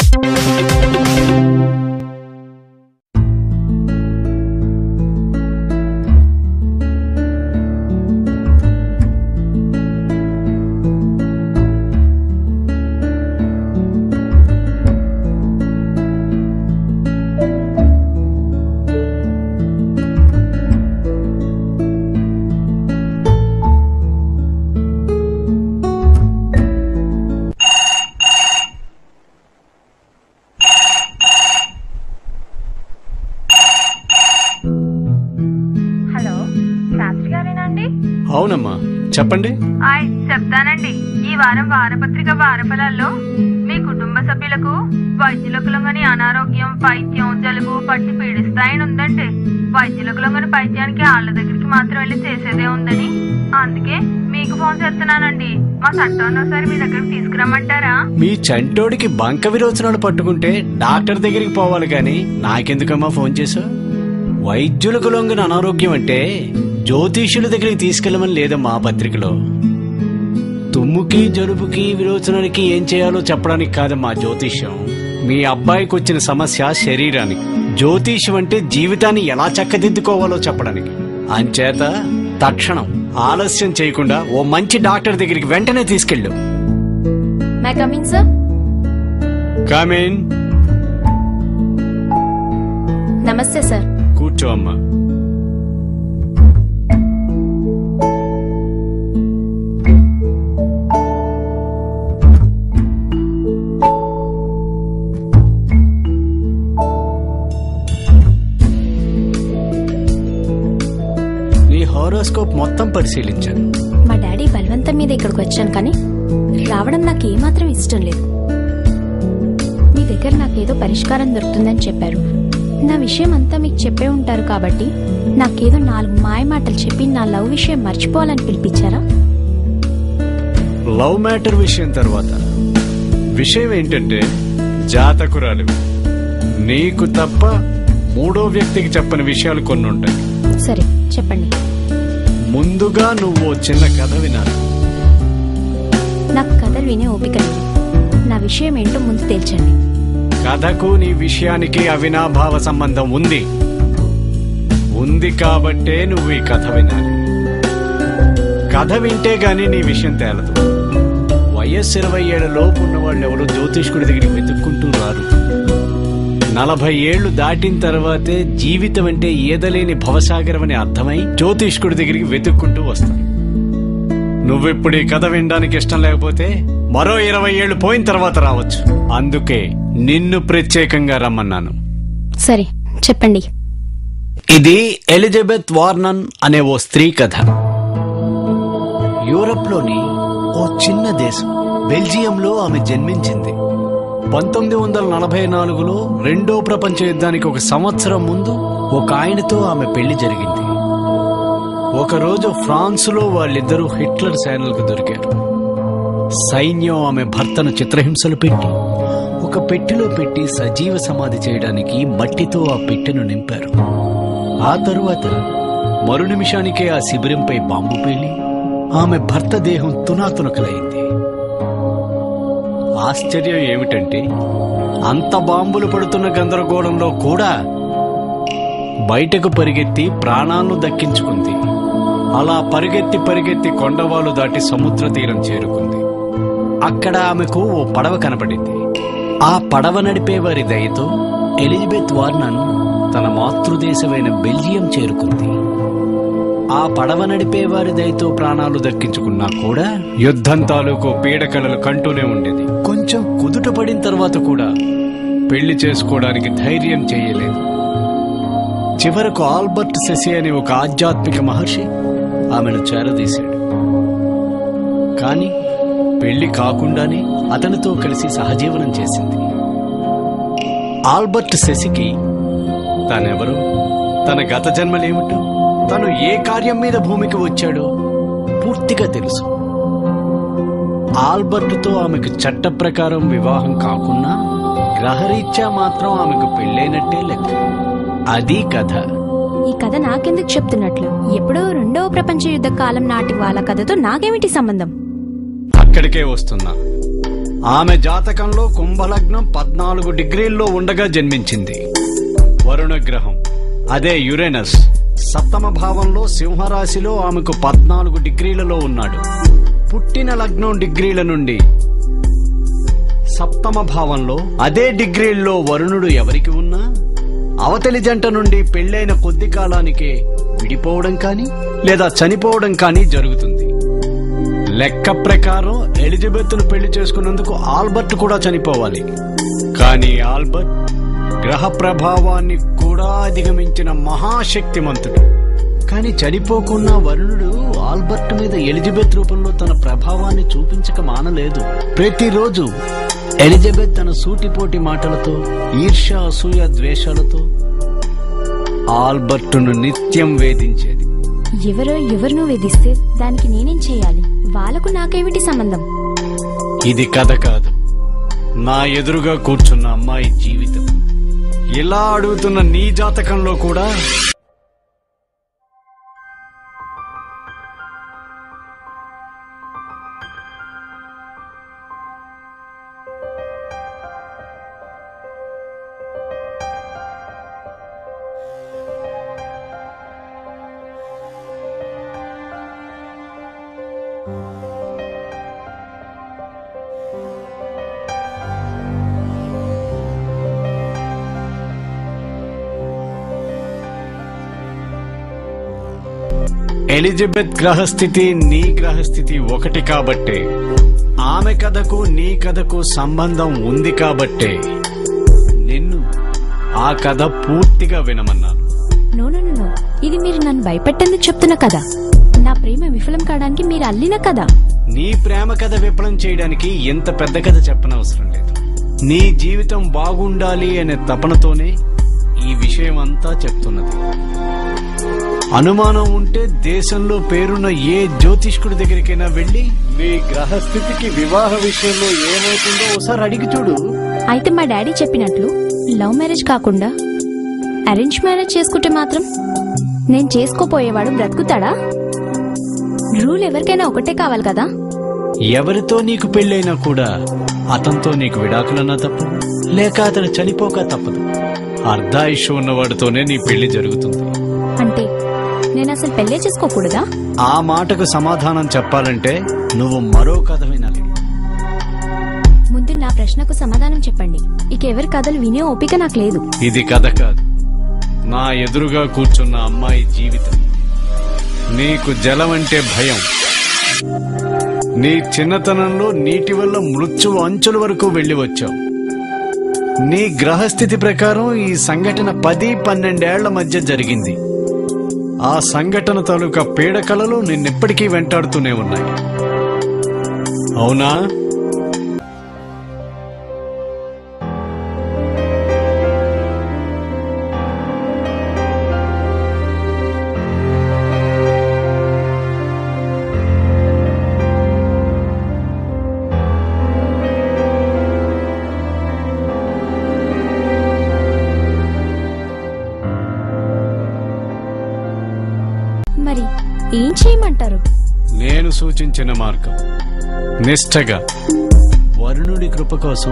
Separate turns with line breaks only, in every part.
hello Sastry గారేనండి
అవునమ్మా చెప్పండి
hi చెప్తానండి ఈ వారం వారపత్రిక వారఫలాల్లో మీ కుటుంబ సభ్యులకు వైద్యులకు లొంగని అనారోగ్యం పైత్యం జలుబు పట్టి పీడిస్తాయని ఉందండి వైద్యులకు లొంగని పైత్యానికి వాళ్ళ దగ్గరికి మాత్రం వెళ్ళి చేసేదే ఉందని అందుకే మీకు ఫోన్ చేస్తున్నానండి మా చట్టాన్ని ఒకసారి మీ దగ్గరికి తీసుకురమ్మంటారా
మీ చంటోడికి బంక విరోచనాలు పట్టుకుంటే డాక్టర్ దగ్గరికి పోవాలి కానీ నాకెందుకమ్మా ఫోన్ చేసావు వైద్యులకు లొంగిన అనారోగ్యం అంటే జ్యోతిష్యుల దగ్గరికి తీసుకెళ్ళమని లేదమ్మా ఆ పత్రికలో తుమ్ముకి జలుబుకి విరోచనానికి ఏం చేయాలో చెప్పడానికి కాదమ్మా జ్యోతిష్యం మీ అబ్బాయికి వచ్చిన సమస్య శరీరానికి జ్యోతిష్యం అంటే జీవితాన్ని ఎలా చక్కదిద్దుకోవాలో చెప్పడానికి అంచేత తక్షణం ఆలస్యం చేయకుండా ఓ మంచి డాక్టర్ దగ్గరికి వెంటనే తీసుకెళ్ళు
మై కమింగ్ సార్
కామేన్
నమస్తే సార్
కూర్చో అమ్మా నీ హారోస్కోప్ మొత్తం పరిశీలించాను
మా డాడీ బలవంతం మీద ఇక్కడికి వచ్చాను కానీ రావడం నాకు ఏమాత్రం ఇష్టం లేదు మీ దగ్గర నాకేదో పరిష్కారం దొరుకుతుందని చెప్పారు నా విషయం అంతా మీకు చెప్పే ఉంటారు కాబట్టి నాకేదో నాలుగు మాయ మాటలు చెప్పి నా లవ్ విషయం మర్చిపోవాలని పిలిపించారా
లవ్ మ్యాటర్ విషయం తర్వాత విషయం ఏంటంటే జాతకురాలు నీకు తప్ప మూడో వ్యక్తికి చెప్పని విషయాలు కొన్ని ఉంటాయి
సరే చెప్పండి
ముందుగా నువ్వు ఓ చిన్న కథ వినాలి
నాకు కథలు వినే ఓపిక లేదు నా విషయం ఏంటో ముందు తేల్చండి
కథకు నీ విషయానికి అవినాభావ సంబంధం ఉంది ఉంది కాబట్టే నువ్వు ఈ కథ వినాలి కథ వింటే గాని నీ విషయం తేలదు వయస్సు ఇరవై ఏళ్ల లోపు ఉన్న వాళ్ళు ఎవరు జ్యోతిష్కుడి దగ్గరికి వెతుక్కుంటూ రారు నలభై ఏళ్లు దాటిన తర్వాతే జీవితం అంటే ఏదలేని భవసాగరం అని అర్థమై జ్యోతిష్కుడి దగ్గరికి వెతుక్కుంటూ వస్తారు నువ్విప్పుడు ఈ కథ వినడానికి ఇష్టం లేకపోతే మరో ఇరవై ఏళ్లు పోయిన తర్వాత రావచ్చు అందుకే నిన్ను ప్రత్యేకంగా రమ్మన్నాను
సరే చెప్పండి
ఇది ఎలిజబెత్ వార్నన్ అనే ఓ స్త్రీ కథ యూరప్లోని ఓ చిన్న దేశం బెల్జియంలో ఆమె జన్మించింది పంతొమ్మిది వందల నలభై నాలుగులో రెండో ప్రపంచ యుద్ధానికి ఒక సంవత్సరం ముందు ఒక ఆయనతో ఆమె పెళ్లి జరిగింది ఒకరోజు ఫ్రాన్సులో వాళ్ళిద్దరూ హిట్లర్ సేనలకు దొరికారు సైన్యం ఆమె భర్తను చిత్రహింసలు పెట్టి ఒక పెట్టెలో పెట్టి సజీవ సమాధి చేయడానికి మట్టితో ఆ పెట్టెను నింపారు ఆ తరువాత మరు నిమిషానికే ఆ శిబిరంపై బాంబు పేలి ఆమె భర్త దేహం తునాతునకలైంది ఆశ్చర్యం ఏమిటంటే అంత బాంబులు పడుతున్న గందరగోళంలో కూడా బయటకు పరిగెత్తి ప్రాణాలను దక్కించుకుంది అలా పరిగెత్తి పరిగెత్తి కొండవాలు దాటి సముద్ర తీరం చేరుకుంది అక్కడ ఆమెకు ఓ పడవ కనపడింది ఆ పడవ నడిపే వారి దయతో ఎలిజబెత్ వార్నన్ తన మాతృదేశమైన బెల్జియం చేరుకుంది ఆ పడవ నడిపే వారి దయతో ప్రాణాలు దక్కించుకున్నా కూడా యుద్ధం తాలూకు పీడకలలు కంటూనే ఉండేది కొంచెం కుదుట పడిన తర్వాత కూడా పెళ్లి చేసుకోవడానికి ధైర్యం చేయలేదు చివరకు ఆల్బర్ట్ సెసి అనే ఒక ఆధ్యాత్మిక మహర్షి ఆమెను చేరదీశాడు కానీ పెళ్లి కాకుండానే అతనితో కలిసి సహజీవనం చేసింది ఆల్బర్ట్ శశికి తానెవరు తన గత జన్మలేమిటో తను ఏ కార్యం మీద భూమికి వచ్చాడో పూర్తిగా తెలుసు ఆల్బర్ట్తో ఆమెకు చట్ట ప్రకారం వివాహం కాకున్నా గ్రహరీత్యా మాత్రం ఆమెకు పెళ్ళైనట్టే లెక్క అది కథ
ఈ కథ నాకెందుకు చెప్తున్నట్లు ఎప్పుడో రెండవ ప్రపంచ యుద్ధ కాలం నాటి వాళ్ళ కథతో నాకేమిటి సంబంధం
అక్కడికే వస్తున్నా ఆమె జాతకంలో కుంభలగ్నం పద్నాలుగు డిగ్రీల్లో ఉండగా జన్మించింది వరుణ గ్రహం అదే యురేనస్ సప్తమ భావంలో సింహరాశిలో ఆమెకు పద్నాలుగు డిగ్రీలలో ఉన్నాడు పుట్టిన లగ్నం డిగ్రీల నుండి సప్తమ భావంలో అదే డిగ్రీల్లో వరుణుడు ఎవరికి ఉన్నా అవతలి జంట నుండి పెళ్ళైన కొద్ది కాలానికే విడిపోవడం కానీ లేదా చనిపోవడం కానీ జరుగుతుంది లెక్క ప్రకారం ఎలిజబెత్ను పెళ్లి చేసుకున్నందుకు ఆల్బర్ట్ కూడా చనిపోవాలి కానీ ఆల్బర్ట్ గ్రహ ప్రభావాన్ని కూడా అధిగమించిన మహాశక్తిమంతుడు కానీ చనిపోకున్న వరుణుడు ఆల్బర్ట్ మీద ఎలిజబెత్ రూపంలో తన ప్రభావాన్ని చూపించక మానలేదు ప్రతిరోజు ఎలిజబెత్ తన సూటిపోటి మాటలతో ఈర్ష్య అసూయ ద్వేషాలతో ఆల్బర్టును నిత్యం వేధించేది
ఎవరో ఎవరినో వేధిస్తే దానికి నేనేం చేయాలి వాళ్ళకు నాకేమిటి సంబంధం
ఇది కథ కాదు నా ఎదురుగా కూర్చున్న అమ్మాయి జీవితం ఇలా అడుగుతున్న నీ జాతకంలో కూడా ఎలిజబెత్ గ్రహస్థితి నీ గ్రహస్థితి ఒకటి కాబట్టే ఆమె కథకు నీ కథకు సంబంధం ఉంది కాబట్టే నిన్ను ఆ కథ పూర్తిగా వినమన్నాను
నో నో నో, నో ఇది మీరు నన్ను భయపెట్టేందుకు చెప్తున్న కదా నా ప్రేమ విఫలం కావడానికి మీరు అల్లిన కదా
నీ ప్రేమ కథ విఫలం చేయడానికి ఎంత పెద్ద కథ చెప్పనవసరం లేదు నీ జీవితం బాగుండాలి అనే తపనతోనే ఈ విషయం అంతా చెప్తున్నది అనుమానం ఉంటే దేశంలో పేరున్న ఏ జ్యోతిష్కుడి దగ్గరికైనా వెళ్ళి నీ గ్రహస్థితికి వివాహ విషయంలో ఏమవుతుందో ఒకసారి అడిగి చూడు
అయితే మా డాడీ చెప్పినట్లు లవ్ మ్యారేజ్ కాకుండా అరేంజ్ మ్యారేజ్ చేసుకుంటే మాత్రం నేను చేసుకోపోయేవాడు బ్రతుకుతాడా రూల్ ఎవరికైనా ఒకటే కావాలి కదా
ఎవరితో నీకు పెళ్ళైనా కూడా అతనితో నీకు విడాకులన్నా తప్పు లేక అతను చనిపోక తప్పదు అర్ధాయుష్ ఉన్నవాడితోనే నీ పెళ్లి జరుగుతుంది
అంటే నేను అసలు పెళ్ళే చేసుకోకూడదా
ఆ మాటకు సమాధానం చెప్పాలంటే నువ్వు మరో కథ వినాలి
ముందు నా ప్రశ్నకు సమాధానం చెప్పండి ఇక ఎవరి కథలు వినే ఓపిక నాకు లేదు
ఇది కథ కాదు నా ఎదురుగా కూర్చున్న అమ్మాయి జీవితం నీకు జలం అంటే భయం నీ చిన్నతనంలో నీటి వల్ల మృత్యువు అంచుల వరకు వెళ్లి వచ్చావు నీ గ్రహస్థితి ప్రకారం ఈ సంఘటన పది పన్నెండేళ్ల మధ్య జరిగింది ఆ సంఘటన తాలూకా పీడకలలు నిన్నెప్పటికీ వెంటాడుతూనే ఉన్నాయి అవునా
మరి ఏం చేయమంటారు
నేను సూచించిన మార్గం నిష్ఠగా వరుణుడి కృప కోసం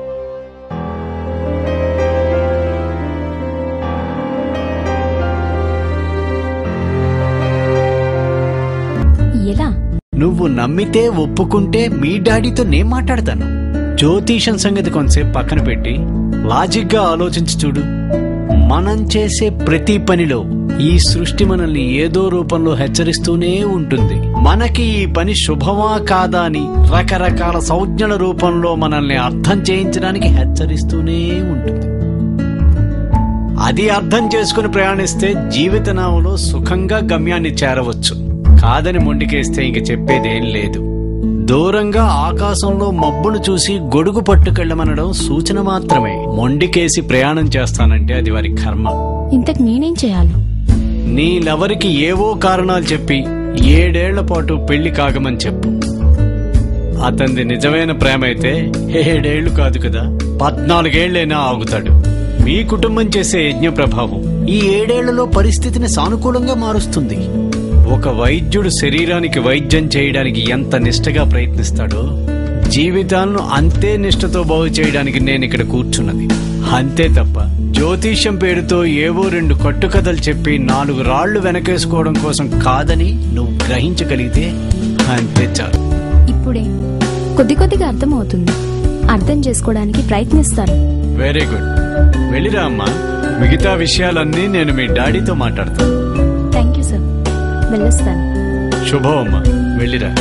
ఎలా
నువ్వు నమ్మితే ఒప్పుకుంటే మీ డాడీతో నేను మాట్లాడతాను జ్యోతిషం సంగతి కొంతసేపు పక్కన పెట్టి లాజిక్ గా ఆలోచించి చూడు మనం చేసే ప్రతి పనిలో ఈ సృష్టి మనల్ని ఏదో రూపంలో హెచ్చరిస్తూనే ఉంటుంది మనకి ఈ పని శుభమా కాదా అని రకరకాల సంజ్ఞల రూపంలో మనల్ని అర్థం చేయించడానికి హెచ్చరిస్తూనే ఉంటుంది అది అర్థం చేసుకుని ప్రయాణిస్తే జీవిత నావలో సుఖంగా గమ్యాన్ని చేరవచ్చు కాదని మొండికేస్తే ఇంక చెప్పేదేం లేదు దూరంగా ఆకాశంలో మబ్బును చూసి గొడుగు పట్టుకెళ్ళమనడం సూచన మాత్రమే మొండికేసి ప్రయాణం చేస్తానంటే అది వారి కర్మ
ఇంతకు నేనేం చేయాలి
నీ లవరికి ఏవో కారణాలు చెప్పి ఏడేళ్ల పాటు పెళ్లి కాగమని చెప్పు అతనిది నిజమైన ప్రేమ అయితే ఏడేళ్లు కాదు కదా పద్నాలుగేళ్లైనా ఆగుతాడు మీ కుటుంబం చేసే యజ్ఞ ప్రభావం ఈ ఏడేళ్లలో పరిస్థితిని సానుకూలంగా మారుస్తుంది ఒక వైద్యుడు శరీరానికి వైద్యం చేయడానికి ఎంత నిష్టగా ప్రయత్నిస్తాడో జీవితాలను అంతే నిష్ఠతో బాగు చేయడానికి నేను ఇక్కడ కూర్చున్నది అంతే తప్ప జ్యోతిష్యం పేరుతో ఏవో రెండు కట్టుకథలు చెప్పి నాలుగు రాళ్లు వెనకేసుకోవడం కోసం కాదని నువ్వు గ్రహించగలిగితే అంతే చాలు
ఇప్పుడే కొద్ది కొద్దిగా అర్థమవుతుంది అర్థం చేసుకోవడానికి ప్రయత్నిస్తాను
వెరీ గుడ్ వెళ్ళిరా అమ్మా మిగతా విషయాలన్నీ నేను మీ డాడీతో మాట్లాడతాను
థ్యాంక్ యూ సార్ వెళ్ళొస్తాను
శుభం అమ్మా వెళ్ళిరా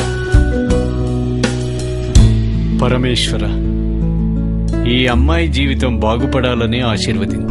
పరమేశ్వర ఈ అమ్మాయి జీవితం బాగుపడాలని ఆశీర్వదించు